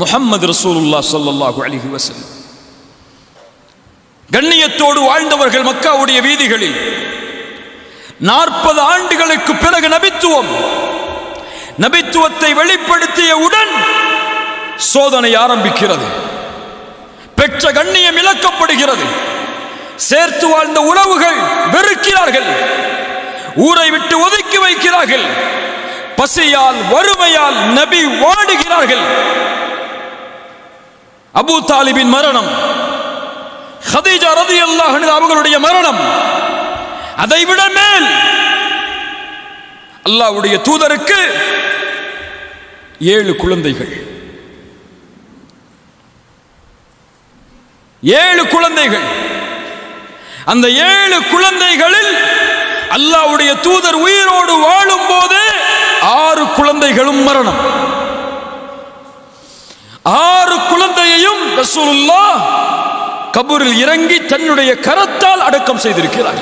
முஹம்மது ரசூலுல்லா ஸல்லல்லாஹு அலைஹி வஸல்லம் கண்ணியத்தோடு வாழ்ந்தவர்கள் மக்காவுடைய வீதிகளில் நாற்பது ஆண்டுகளுக்கு பிறகு நபித்துவம் நபித்துவத்தை வெளிப்படுத்தியவுடன் சோதனை ஆரம்பிக்கிறது பெற்ற கண்ணியம் இழக்கப்படுகிறது சேர்த்து வாழ்ந்த உறவுகள் வெறுக்கிறார்கள் ஊரை விட்டு ஒதுக்கி வைக்கிறார்கள் பசியால் வறுமையால் நபி வாடுகிறார்கள் அபூ தாலிபின் மரணம் ஹதீஜா ரதியல்லாஹு அன்ஹா அவர்களுடைய மரணம் அதைவிட மேல் அல்லாஹ்வுடைய தூதருக்கு ஏழு குழந்தைகள் ஏழு குழந்தைகள் அந்த ஏழு குழந்தைகளில் அல்லாஹ்வுடைய தூதர் உயிரோடு வாழும் போது ஆறு குழந்தைகளும் மரணம் ஆறு குழந்தையையும் ரசூலுல்லாஹ் கபூரில் இறங்கி தன்னுடைய கரத்தால் அடக்கம் செய்திருக்கிறார்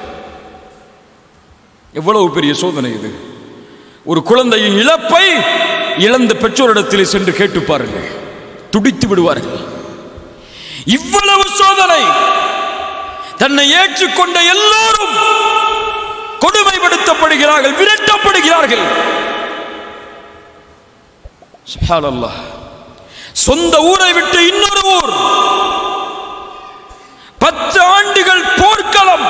எவ்வளவு பெரிய சோதனை இது ஒரு குழந்தையின் இழப்பை இழந்த பெற்றோரிடத்தில் சென்று கேட்டு பாருங்கள் துடித்து விடுவார்கள் இவ்வளவு சோதனை தன்னை ஏற்றுக்கொண்ட எல்லோரும் கொடுமைப்படுத்தப்படுகிறார்கள் விரட்டப்படுகிறார்கள் சுப்ஹானல்லாஹ். சொந்த ஊரை விட்டு இன்னொரு ஊர் பத்து ஆண்டுகள் போர்க்களம்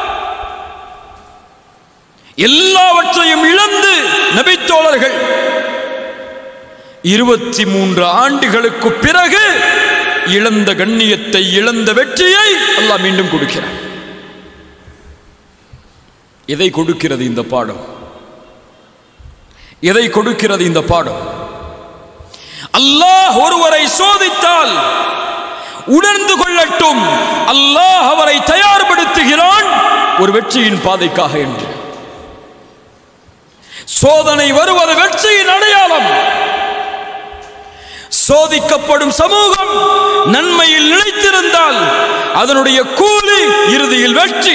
எல்லாவற்றையும் இழந்து நபித்தோழர்கள் இருபத்தி மூன்று ஆண்டுகளுக்கு பிறகு இழந்த கண்ணியத்தை இழந்த வெற்றியை அல்லாஹ் மீண்டும் கொடுக்கிறார் எதை கொடுக்கிறது இந்த பாடம் எதை கொடுக்கிறது இந்த பாடம் அல்லாஹ் ஒருவரை சோதித்தால் உணர்ந்து கொள்ளட்டும் அல்லாஹ் அவரை தயார்படுத்துகிறான் ஒரு வெற்றியின் பாதைக்காக என்று சோதனை வருவது வெற்றியின் அடையாளம் சோதிக்கப்படும் சமூகம் நன்மையில் நிலைத்திருந்தால் அதனுடைய கூலி இறுதியில் வெற்றி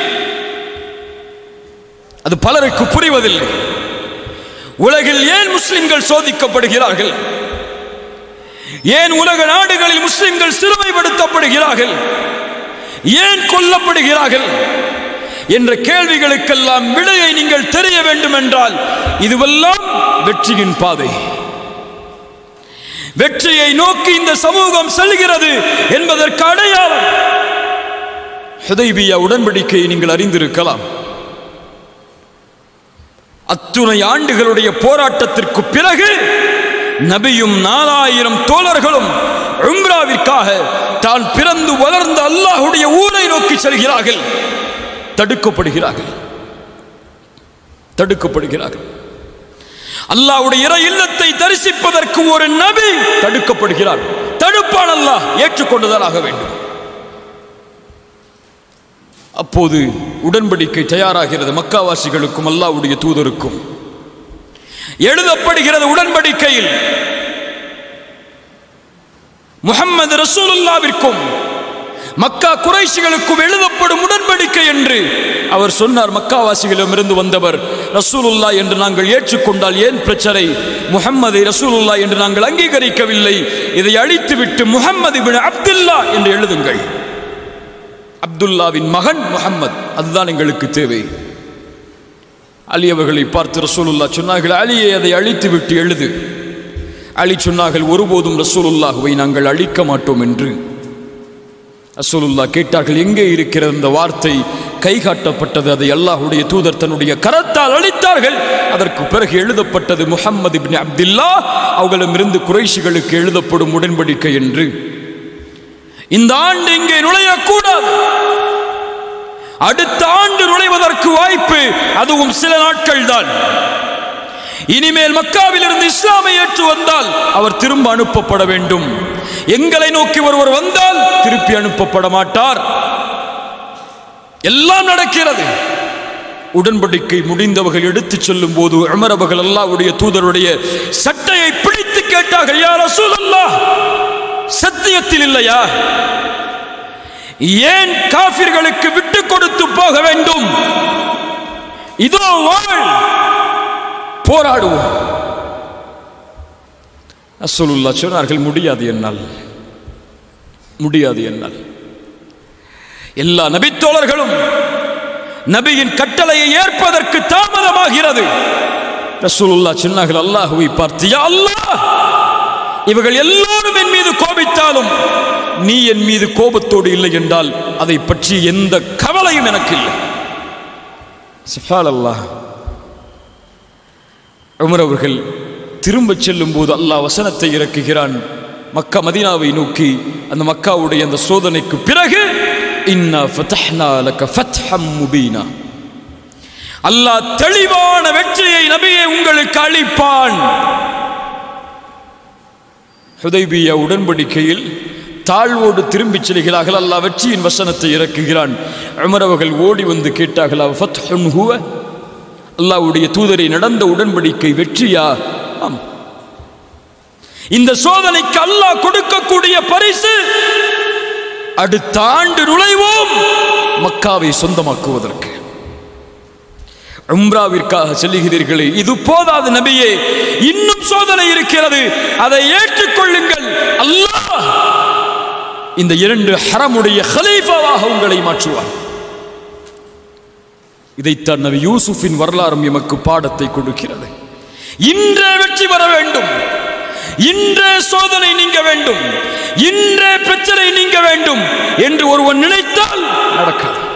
அது பலருக்கு புரிவதில்லை உலகில் ஏன் முஸ்லிம்கள் சோதிக்கப்படுகிறார்கள் ஏன் உலக நாடுகளில் முஸ்லிம்கள் சிறுமைப்படுத்தப்படுகிறார்கள் ஏன் கொல்லப்படுகிறார்கள் என்ற கேள்விகளுக்கெல்லாம் விடையை நீங்கள் தெரிய வேண்டும் என்றால் இதுவெல்லாம் வெற்றியின் பாதை வெற்றியை நோக்கி இந்த சமூகம் செல்கிறது என்பதற்கு அடையாளம் ஹுதைபியா உடன்படிக்கையை நீங்கள் அறிந்திருக்கலாம் அத்துணை ஆண்டுகளுடைய போராட்டத்திற்கு பிறகு நபியும் நாலாயிரம் தோழர்களும் உம்ராவிற்காக தான் பிறந்து வளர்ந்த அல்லாஹுடைய ஊரை நோக்கி செல்கிறார்கள் தடுக்கப்படுகிறார்கள் தடுக்கப்படுகிறார்கள் அல்லாஹ்வுடைய இறை இல்லத்தை தரிசிப்பதற்கு ஒரு நபி தடுக்கப்படுகிறார் தடுப்பான் அல்லாஹ் ஏற்றுக்கொண்டுதான் ஆக வேண்டும் அப்போது உடன்படிக்கை தயாராகிறது மக்காவாசிகளுக்கும் அல்லாஹ்வுடைய தூதருக்கும் எழுதப்படுகிறது உடன்படிக்கையில் முஹம்மது ரசூலுல்லாவிற்கும் மக்கா குறைஷிகளுக்கும் எழுதப்படும் உடன்படிக்கை என்று அவர் சொன்னார் மக்காவாசிகளிடமிருந்து வந்தவர் ரசூலுல்லா என்று நாங்கள் ஏற்றுக்கொண்டால் ஏன் பிரச்சனை முஹம்மதை ரசூலுல்லா என்று நாங்கள் அங்கீகரிக்கவில்லை இதை அழித்துவிட்டு முஹம்மது இப்னு அப்துல்லா என்று எழுதுங்கள் அப்துல்லாவின் மகன் முஹம்மத் அதுதான் எங்களுக்கு தேவை அலி அவர்களை பார்த்து ரசூலுல்லா சொன்னார்கள் அலியை அதை அழித்து விட்டு எழுது அலி சொன்னார்கள் ஒருபோதும் ரசூலுல்லாஹுவை நாங்கள் அழிக்க மாட்டோம் என்று ரசூலுல்லா கேட்டார்கள் எங்கே இருக்கிறது அந்த வார்த்தை கை காட்டப்பட்டது அதை அல்லாஹ்வுடைய தூதர் தன்னுடைய கரத்தால் அளித்தார்கள் அதற்கு பிறகு எழுதப்பட்டது முஹம்மது இப்னு அப்துல்லா அவர்களிடமிருந்து குறைஷிகளுக்கு எழுதப்படும் உடன்படிக்கை என்று இந்த ஆண்டு இங்கே நுழையக்கூடாது அடுத்த ஆண்டு நுழைவதற்கு வாய்ப்பு அதுவும் சில நாட்கள் தான் இனிமேல் மக்காவில் இருந்து இஸ்லாமை ஏற்று வந்தால் அவர் திரும்ப அனுப்பப்பட வேண்டும் எங்களை நோக்கி ஒருவர் வந்தால் திருப்பி அனுப்பப்பட மாட்டார் எல்லாம் நடக்கிறது உடன்படிக்கை முடிந்தவர்கள் எடுத்துச் சொல்லும் போது அமரவர்கள் அல்லாவுடைய தூதருடைய சட்டையை பிடித்து கேட்டார்கள் யார் ரசூலல்லாஹ் சத்தியத்தில் இல்லையா ஏன் காபிர்களுக்கு விட்டு கொடுத்து போக வேண்டும் இதோ வாழ் போராடுவோம் ரசூலுல்லா சொன்னார்கள் முடியாது என்னால் முடியாது என்னால் எல்லா நபித்தோழர்களும் நபியின் கட்டளையை ஏற்பதற்கு தாமதமாகிறது ரசூலுல்லா சொன்னார்கள் அல்லாஹுவை பார்த்து யா அல்லாஹ் இவர்கள் எல்லோரும் என் மீது கோபித்தாலும் நீ என் மீது கோபத்தோடு இல்லை என்றால் அதை பற்றி எந்த கவலையும் எனக்கு இல்லை சுப்ஹான் அல்லாஹ் உமர் அவர்கள் திரும்பச் செல்லும் போது அல்லாஹ் வசனத்தை இறக்குகிறான் மக்கா மதீனாவை நோக்கி அந்த மக்காவுடைய அந்த சோதனைக்கு பிறகு இன்னா ஃபதஹ்னா லக ஃபத்ஹம் முபீனா அல்லாஹ் தெளிவான வெற்றியை நபியே உங்களுக்கு அளிப்பான் ஹுதைபியா உடன்படிக்கையில் தாழ்வோடு திரும்பிச் செல்கிறார்கள் அல்லாஹ் வெற்றியின் வசனத்தை இறக்குகிறான் உமர் அவர்கள் ஓடி வந்து கேட்டார்கள் அவ் ஃபத்ஹுன் ஹுவ அல்லாஹ்வுடைய தூதரை நடந்த உடன்படிக்கை வெற்றியா ஆம் இந்த சோதனைக்கு அல்லாஹ் கொடுக்கக்கூடிய பரிசு அடுத்த ஆண்டு நுழைவோம் மக்காவை சொந்தமாக்குவதற்கு உம்ராவிற்காக செல்லுகிறீர்களே இது போதாது நபியே இன்னும் சோதனை இருக்கிறது அதை ஏற்றுக்கொள்ளுங்கள் அல்லாஹ் இந்த இரண்டு ஹரமுடைய ஹலீஃபாவாக உங்களை மாற்றுவார் இதைத்தான் நபி யூசுஃபின் வரலாறும் எமக்கு பாடத்தை கொடுக்கிறது இன்றே வெற்றி பெற வேண்டும் இன்றே சோதனை நீங்க வேண்டும் இன்றே பிரச்சனை நீங்க வேண்டும் என்று ஒருவன் நினைத்தால் நடக்காது